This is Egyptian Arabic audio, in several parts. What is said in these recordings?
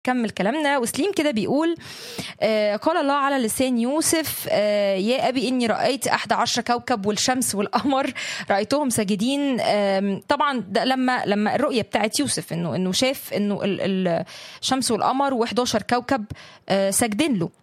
كمل كلامنا وسليم كده بيقول آه قال الله على لسان يوسف آه يا أبي إني رأيت أحد عشر كوكب والشمس والقمر رأيتهم ساجدين آه طبعا ده لما لما الرؤية بتاعت يوسف إنه إنه شاف إنه ال- ال- الشمس والقمر و11 كوكب آه ساجدين له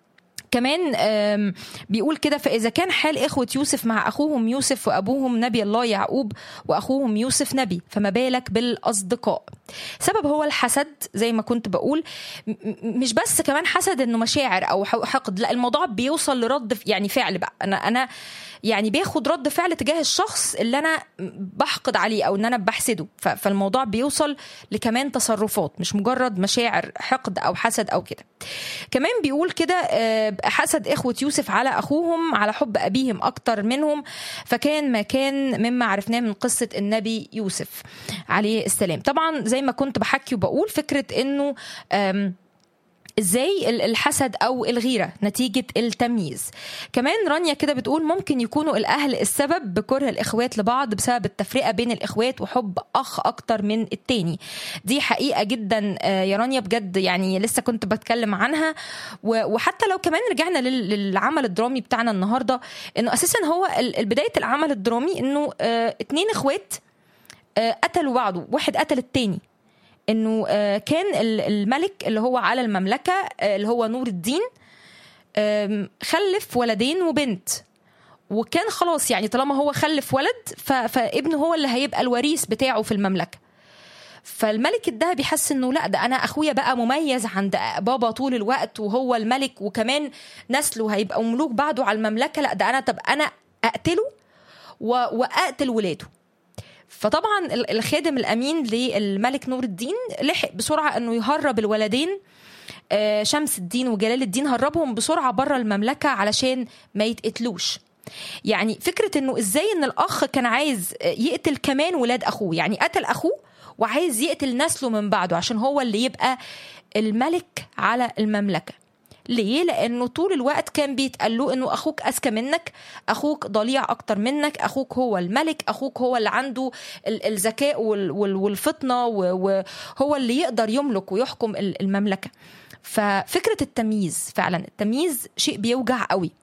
كمان آم، بيقول كده فإذا كان حال إخوة يوسف مع أخوهم يوسف وأبوهم نبي الله يعقوب وأخوهم يوسف نبي فما بالك بالأصدقاء سبب هو الحسد زي ما كنت بقول م- م- مش بس كمان حسد انه مشاعر او ح- حقد لا الموضوع بيوصل لرد ف- يعني فعل بقى انا انا يعني باخد رد فعل تجاه الشخص اللي انا بحقد عليه او ان انا بحسده ف- فالموضوع بيوصل لكمان تصرفات مش مجرد مشاعر حقد او حسد او كده كمان بيقول كده آه، حسد إخوة يوسف على أخوهم على حب أبيهم أكتر منهم فكان ما كان مما عرفناه من قصة النبي يوسف عليه السلام طبعا زي ما كنت بحكي وبقول فكرة أنه آم، ازاي ال- الحسد او الغيره نتيجه التمييز كمان رانيا كده بتقول ممكن يكونوا الاهل السبب بكره الاخوات لبعض بسبب التفرقه بين الاخوات وحب اخ اكتر من التاني دي حقيقه جدا آه، يا رانيا بجد يعني لسه كنت بتكلم عنها و- وحتى لو كمان رجعنا لل- للعمل الدرامي بتاعنا النهارده انه اساسا هو ال- ال- بدايه العمل الدرامي انه آه، اتنين اخوات آه، قتلوا بعض واحد قتل التاني انه آه، كان ال- الملك اللي هو على المملكه آه، اللي هو نور الدين آم، خلف ولدين وبنت وكان خلاص يعني طالما هو خلف ولد ف- فابنه هو اللي هيبقى الوريث بتاعه في المملكه فالملك الذهبي حس انه لا ده انا اخويا بقى مميز عند بابا طول الوقت وهو الملك وكمان نسله هيبقى ملوك بعده على المملكه لا ده انا طب انا اقتله و- واقتل ولاده فطبعا ال- الخادم الامين للملك نور الدين لحق بسرعه انه يهرب الولدين آه، شمس الدين وجلال الدين هربهم بسرعه بره المملكه علشان ما يتقتلوش يعني فكره انه ازاي ان الاخ كان عايز آه، يقتل كمان ولاد اخوه يعني قتل اخوه وعايز يقتل نسله من بعده عشان هو اللي يبقى الملك على المملكه ليه؟ لأنه طول الوقت كان بيتقال له إنه أخوك أذكى منك، أخوك ضليع أكتر منك، أخوك هو الملك، أخوك هو اللي عنده ال- الذكاء وال- وال- والفطنة و- وهو اللي يقدر يملك ويحكم ال- المملكة. ففكرة التمييز فعلا التمييز شيء بيوجع قوي.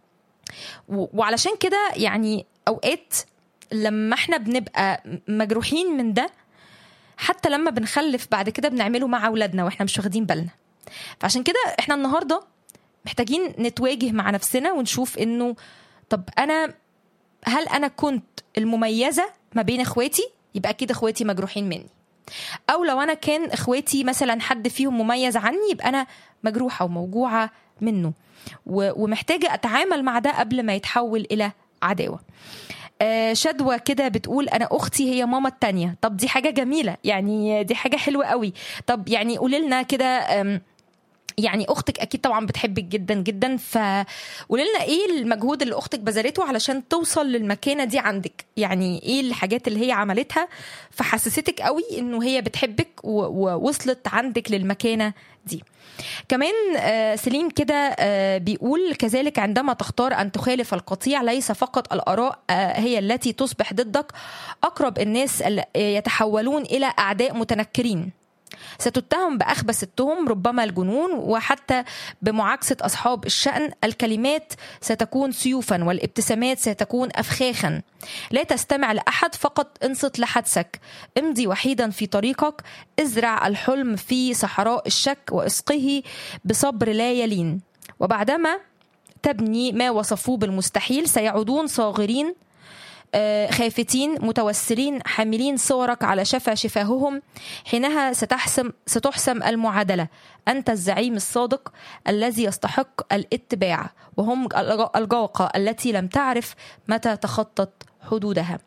و- وعلشان كده يعني أوقات لما احنا بنبقى مجروحين من ده حتى لما بنخلف بعد كده بنعمله مع أولادنا واحنا مش واخدين بالنا. فعشان كده احنا النهارده محتاجين نتواجه مع نفسنا ونشوف انه طب انا هل انا كنت المميزه ما بين اخواتي يبقى اكيد اخواتي مجروحين مني او لو انا كان اخواتي مثلا حد فيهم مميز عني يبقى انا مجروحه وموجوعه منه و- ومحتاجه اتعامل مع ده قبل ما يتحول الى عداوه آه، شدوى كده بتقول انا اختي هي ماما التانية طب دي حاجه جميله يعني دي حاجه حلوه قوي طب يعني قولي لنا كده آم، يعني اختك اكيد طبعا بتحبك جدا جدا فقولي لنا ايه المجهود اللي اختك بذلته علشان توصل للمكانه دي عندك يعني ايه الحاجات اللي هي عملتها فحسستك قوي انه هي بتحبك و- ووصلت عندك للمكانه دي كمان آه، سليم كده آه، بيقول كذلك عندما تختار ان تخالف القطيع ليس فقط الاراء آه، هي التي تصبح ضدك اقرب الناس ال- يتحولون الى اعداء متنكرين ستتهم بأخبث التهم ربما الجنون وحتى بمعاكسة أصحاب الشأن الكلمات ستكون سيوفا والابتسامات ستكون أفخاخا لا تستمع لأحد فقط انصت لحدسك امضي وحيدا في طريقك ازرع الحلم في صحراء الشك واسقه بصبر لا يلين وبعدما تبني ما وصفوه بالمستحيل سيعودون صاغرين آه، خافتين متوسلين حاملين صورك على شفا شفاههم حينها ستحسم ستحسم المعادله انت الزعيم الصادق الذي يستحق الاتباع وهم الج- الجوقه التي لم تعرف متى تخطت حدودها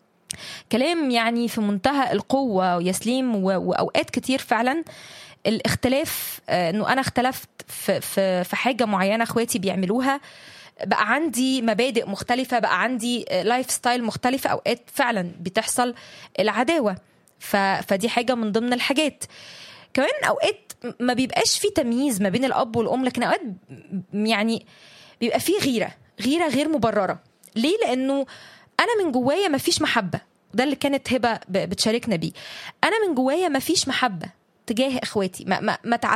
كلام يعني في منتهى القوه يسليم و- واوقات كتير فعلا الاختلاف آه، انه انا اختلفت في في في حاجه معينه اخواتي بيعملوها بقى عندي مبادئ مختلفة بقى عندي لايف ستايل مختلفة أوقات فعلا بتحصل العداوة ف... فدي حاجة من ضمن الحاجات كمان أوقات ما بيبقاش في تمييز ما بين الأب والأم لكن أوقات م- يعني بيبقى في غيرة غيرة غير مبررة ليه؟ لأنه أنا من جوايا مفيش محبة ده اللي كانت هبة ب- بتشاركنا بيه أنا من جوايا مفيش محبة تجاه اخواتي ما ما, ما